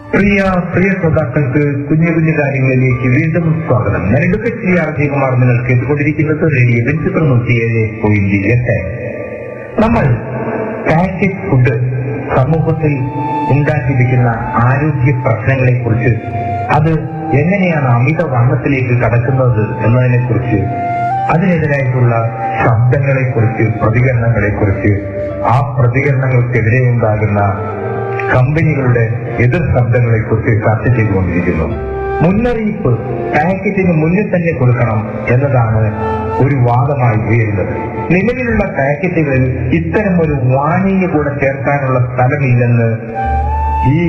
പ്രിയ പ്രിയ ശ്രോതാക്കൾക്ക് കുഞ്ഞു കുഞ്ഞു കാര്യങ്ങളിലേക്ക് വീണ്ടും സ്വാഗതം ഞാൻ എടുക്കച്ചി ആർ ജയകുമാർ നിങ്ങൾ കേട്ടുകൊണ്ടിരിക്കുന്നത് റേഡിയോ വെഞ്ചിപ്പർ നൂറ്റിയേഴ് പോയിന്റ് എട്ട് നമ്മൾ പാക്കറ്റ് ഫുഡ് സമൂഹത്തിൽ ഉണ്ടാക്കിയിരിക്കുന്ന ആരോഗ്യ പ്രശ്നങ്ങളെ കുറിച്ച് അത് എങ്ങനെയാണ് അമിത വണ്ണത്തിലേക്ക് കടക്കുന്നത് എന്നതിനെ കുറിച്ച് അതിനെതിരായിട്ടുള്ള ശബ്ദങ്ങളെ കുറിച്ച് പ്രതികരണങ്ങളെ കുറിച്ച് ആ പ്രതികരണങ്ങൾക്കെതിരെ ഉണ്ടാകുന്ന കമ്പനികളുടെ എതിർ ശബ്ദങ്ങളെ കുറിച്ച് ചർച്ച ചെയ്തുകൊണ്ടിരിക്കുന്നു മുന്നറിയിപ്പ് പാക്കറ്റിന് മുന്നിൽ തന്നെ കൊടുക്കണം എന്നതാണ് ഒരു വാദമായി ഉയരുന്നത് നിലവിലുള്ള പാക്കറ്റുകളിൽ ഇത്തരം ഒരു വാണിംഗ് കൂടെ ചേർക്കാനുള്ള സ്ഥലമില്ലെന്ന് ഈ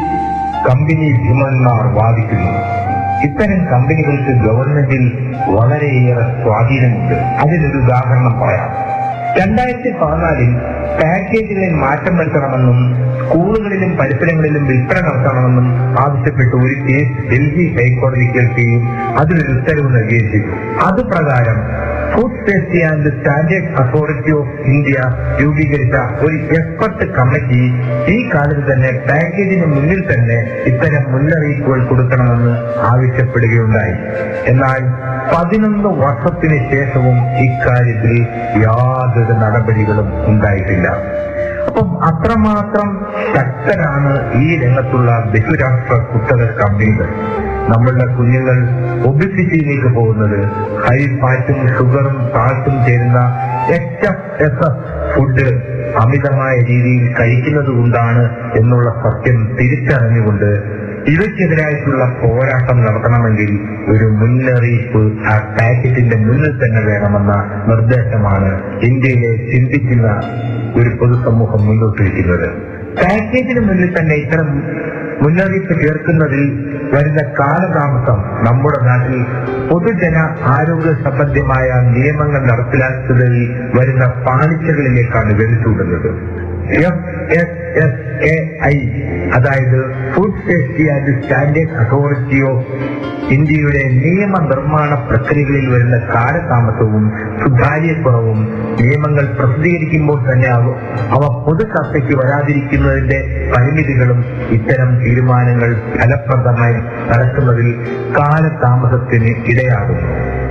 കമ്പനി ഭീമന്മാർ വാദിക്കുന്നു ഇത്തരം കമ്പനികൾക്ക് ഗവൺമെന്റിൽ വളരെയേറെ സ്വാധീനമുണ്ട് അതിനൊരു ഉദാഹരണം പറയാം രണ്ടായിരത്തി പതിനാലിൽ പാക്കേജിലെ മാറ്റം വരുത്തണമെന്നും സ്കൂളുകളിലും പരിസരങ്ങളിലും വിൽപ്പന നടത്തണമെന്നും ആവശ്യപ്പെട്ട് ഒരു കേസ് ഡൽഹി ഹൈക്കോടതി കേൾക്കുകയും അതിനൊരു ഉത്തരവ് നൽകുകയും ചെയ്തു അതുപ്രകാരം food safety and standard authority of India രൂപീകരിച്ച ഒരു എക്സ്പെർട്ട് കമ്മിറ്റി ഈ കാലത്ത് തന്നെ പാക്കേജിന് മുന്നിൽ തന്നെ ഇത്തരം മുന്നറിയിപ്പുകൾ കൊടുക്കണമെന്ന് ആവശ്യപ്പെടുകയുണ്ടായി എന്നാൽ പതിനൊന്ന് വർഷത്തിന് ശേഷവും ഇക്കാര്യത്തിൽ യാതൊരു നടപടികളും ഉണ്ടായിട്ടില്ല അപ്പം അത്രമാത്രം ശക്തരാണ് ഈ രംഗത്തുള്ള ബഹുരാഷ്ട്ര കുത്തക കമ്പനികൾ നമ്മളുടെ കുഞ്ഞുങ്ങൾ ഒബിസിറ്റിയിലേക്ക് പോകുന്നത് ഹൈ ഫാറ്റും ഷുഗറും സാൾട്ടും ചേരുന്ന H F S F food അമിതമായ രീതിയിൽ കഴിക്കുന്നത് കൊണ്ടാണ് എന്നുള്ള സത്യം തിരിച്ചറിഞ്ഞുകൊണ്ട് ഇവയ്ക്കെതിരായിട്ടുള്ള പോരാട്ടം നടത്തണമെങ്കിൽ ഒരു മുന്നറിയിപ്പ് ആ പാക്കറ്റിന്റെ മുന്നിൽ തന്നെ വേണമെന്ന നിർദ്ദേശമാണ് ഇന്ത്യയിലെ ചിന്തിക്കുന്ന ഒരു പൊതുസമൂഹം മുന്നോട്ട് വയ്ക്കുന്നത് പാക്കേജിന് മുന്നിൽ തന്നെ ഇത്തരം മുന്നറിയിപ്പ് ചേർക്കുന്നതിൽ വരുന്ന കാലതാമസം നമ്മുടെ നാട്ടിൽ പൊതുജന ആരോഗ്യ സംബന്ധിമായ നിയമങ്ങൾ നടപ്പിലാക്കുന്നതിൽ വരുന്ന പാളിച്ചകളിലേക്കാണ് വെളിച്ചൂടുന്നത് F S S A I അതായത് food safety and standard authority of ഇന്ത്യയുടെ നിയമനിർമ്മാണ പ്രക്രിയകളിൽ വരുന്ന കാലതാമസവും സുതാര്യക്കുറവും നിയമങ്ങൾ പ്രസിദ്ധീകരിക്കുമ്പോൾ തന്നെ അവ അവ പൊതു ചർച്ചയ്ക്ക് വരാതിരിക്കുന്നതിന്റെ പരിമിതികളും ഇത്തരം തീരുമാനങ്ങൾ ഫലപ്രദമായി നടക്കുന്നതിൽ കാലതാമസത്തിന് ഇടയാകുന്നു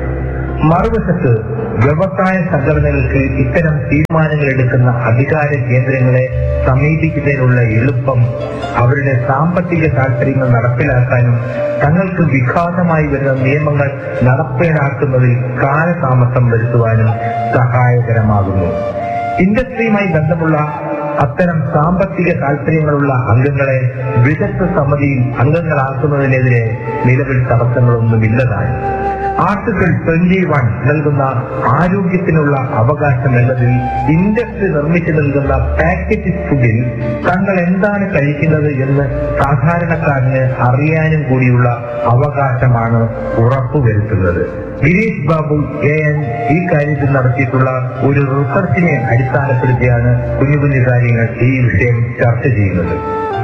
മറുവശത്ത് വ്യവസായ സംഘടനകൾക്ക് ഇത്തരം തീരുമാനങ്ങൾ എടുക്കുന്ന അധികാര കേന്ദ്രങ്ങളെ സമീപിക്കുന്നതിനുള്ള എളുപ്പം അവരുടെ സാമ്പത്തിക താല്പര്യങ്ങൾ നടപ്പിലാക്കാനും തങ്ങൾക്ക് വിഘാതമായി വരുന്ന നിയമങ്ങൾ നടപ്പിലാക്കുന്നതിൽ കാലതാമസം വരുത്തുവാനും സഹായകരമാകുന്നു ഇൻഡസ്ട്രിയുമായി ബന്ധമുള്ള അത്തരം സാമ്പത്തിക താല്പര്യങ്ങളുള്ള അംഗങ്ങളെ വിദഗ്ധ സമിതിയിൽ അംഗങ്ങളാക്കുന്നതിനെതിരെ നിലവിൽ തടസ്സങ്ങളൊന്നുമില്ലതായി ആർട്ടിക്കിൾ ട്വന്റി വൺ നൽകുന്ന ആരോഗ്യത്തിനുള്ള അവകാശം എന്നതിൽ ഇൻഡസ്ട്രി നിർമ്മിച്ചു നൽകുന്ന പാക്കറ്റ് ഫുഡിൽ തങ്ങൾ എന്താണ് കഴിക്കുന്നത് എന്ന് സാധാരണക്കാരന് അറിയാനും കൂടിയുള്ള അവകാശമാണ് ഉറപ്പുവരുത്തുന്നത് ഗിരീഷ് ബാബു എ എൻ ഈ കാര്യത്തിൽ നടത്തിയിട്ടുള്ള ഒരു റിസർച്ചിനെ അടിസ്ഥാനപ്പെടുത്തിയാണ് കുഞ്ഞു കുഞ്ഞു കാര്യങ്ങൾ ഈ വിഷയം ചർച്ച ചെയ്യുന്നത്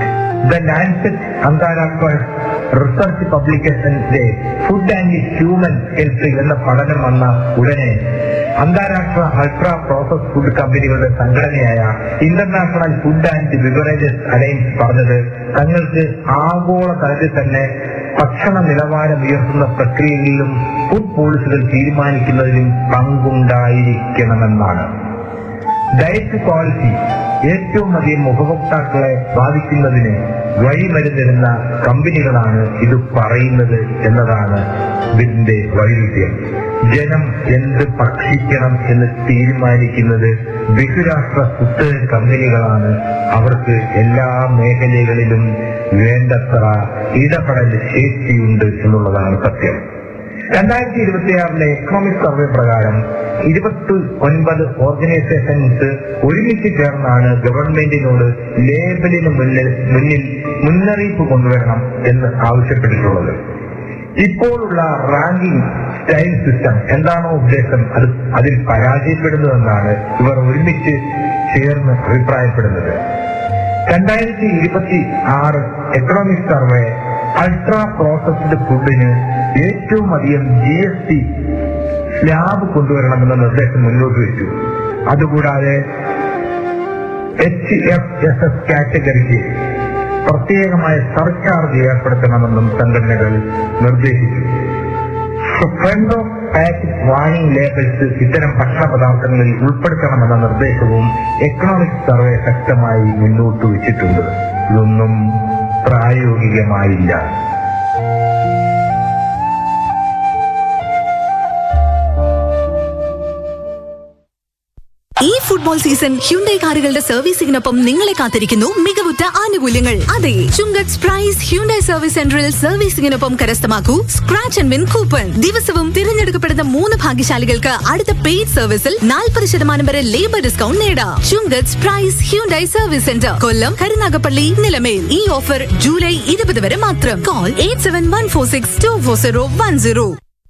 ദ ലാൻസെറ്റ് അന്താരാഷ്ട്ര റിസർച്ച് പബ്ലിക്കേഷന്റെ ഫുഡ് ആൻഡ് ഹ്യൂമൻ ഹെൽത്ത് എന്ന പഠനം വന്ന ഉടനെ അന്താരാഷ്ട്ര അൾട്രാ പ്രോസസ് ഫുഡ് കമ്പനികളുടെ സംഘടനയായ international food and beverages alliance പറഞ്ഞത് തങ്ങൾക്ക് ആഗോള തലത്തിൽ തന്നെ ഭക്ഷണ നിലവാരം ഉയർത്തുന്ന പ്രക്രിയകളിലും ഫുഡ് പോളിസികൾ തീരുമാനിക്കുന്നതിലും പങ്കുണ്ടായിരിക്കണമെന്നാണ് ഡയറ്റ് ക്വാളിറ്റി ഏറ്റവും അധികം ഉപഭോക്താക്കളെ ബാധിക്കുന്നതിന് വഴിമരുന്നിരുന്ന കമ്പനികളാണ് ഇത് പറയുന്നത് എന്നതാണ് ഇതിന്റെ വൈരുദ്ധ്യം ജനം എന്ത് ഭക്ഷിക്കണം എന്ന് തീരുമാനിക്കുന്നത് ബഹുരാഷ്ട്ര കുത്തക കമ്പനികളാണ് അവർക്ക് എല്ലാ മേഖലകളിലും വേണ്ടത്ര ഇടപെടൽ ശേഷിയുണ്ട് എന്നുള്ളതാണ് സത്യം രണ്ടായിരത്തി ഇരുപത്തിയാറിലെ എക്കണോമിക് സർവേ പ്രകാരം ഇരുപത്തി ഒൻപത് ഓർഗനൈസേഷൻസ് ഒരുമിച്ച് ചേർന്നാണ് ഗവൺമെന്റിനോട് ലേബലിന് മുന്നിൽ മുന്നിൽ മുന്നറിയിപ്പ് കൊണ്ടുവരണം എന്ന് ആവശ്യപ്പെട്ടിട്ടുള്ളത് ഇപ്പോഴുള്ള റാങ്കിംഗ് സ്റ്റൈൽ സിസ്റ്റം എന്താണോ ഉദ്ദേശം അത് അതിൽ പരാജയപ്പെടുന്നതെന്നാണ് ഇവർ ഒരുമിച്ച് ചേർന്ന് അഭിപ്രായപ്പെടുന്നത് രണ്ടായിരത്തി ഇരുപത്തി ആറ് എക്കണോമിക് സർവേ അൾട്രാ പ്രോസസ്ഡ് ഫുഡിന് ഏറ്റവും അധികം ജി എസ് ടി സ്ലാബ് കൊണ്ടുവരണമെന്ന നിർദ്ദേശം മുന്നോട്ട് വെച്ചു അതുകൂടാതെ എച്ച് എഫ് എസ് എസ് കാറ്റഗറിക്ക് പ്രത്യേകമായ സർചാർജ് ഏർപ്പെടുത്തണമെന്നും സംഘടനകൾ നിർദ്ദേശിച്ചു front of packet warning labels ഇത്തരം ഭക്ഷണ പദാർത്ഥങ്ങളിൽ ഉൾപ്പെടുത്തണമെന്ന നിർദ്ദേശവും എക്കണോമിക് സർവേ ശക്തമായി മുന്നോട്ട് വെച്ചിട്ടുണ്ട് ഇതൊന്നും പ്രായോഗികമായില്ല ഈ ഫുട്ബോൾ സീസൺ ഹ്യുണ്ടൈ കാറുകളുടെ സർവീസിംഗിനൊപ്പം നിങ്ങളെ കാത്തിരിക്കുന്നു മികവുറ്റ ആനുകൂല്യങ്ങൾ അതെ ചുങ്കത്ത് പ്രൈസ് ഹ്യുണ്ടൈ സർവീസ് സെന്ററിൽ സർവീസിംഗിനൊപ്പം കരസ്ഥമാക്കൂ സ്ക്രാച്ച് ആൻഡ് വിൻ കൂപ്പൺ ദിവസവും തിരഞ്ഞെടുക്കപ്പെടുന്ന മൂന്ന് ഭാഗ്യശാലികൾക്ക് അടുത്ത പെയ്ഡ് സർവീസിൽ നാൽപ്പത് ശതമാനം വരെ ലേബർ ഡിസ്കൗണ്ട് നേടാം Chungath price Hyundai service centre Kollam Karunagappally Nilamel ഈ ഓഫർ ജൂലൈ ഇരുപത് വരെ മാത്രം call eight seven one four six two four zero one zero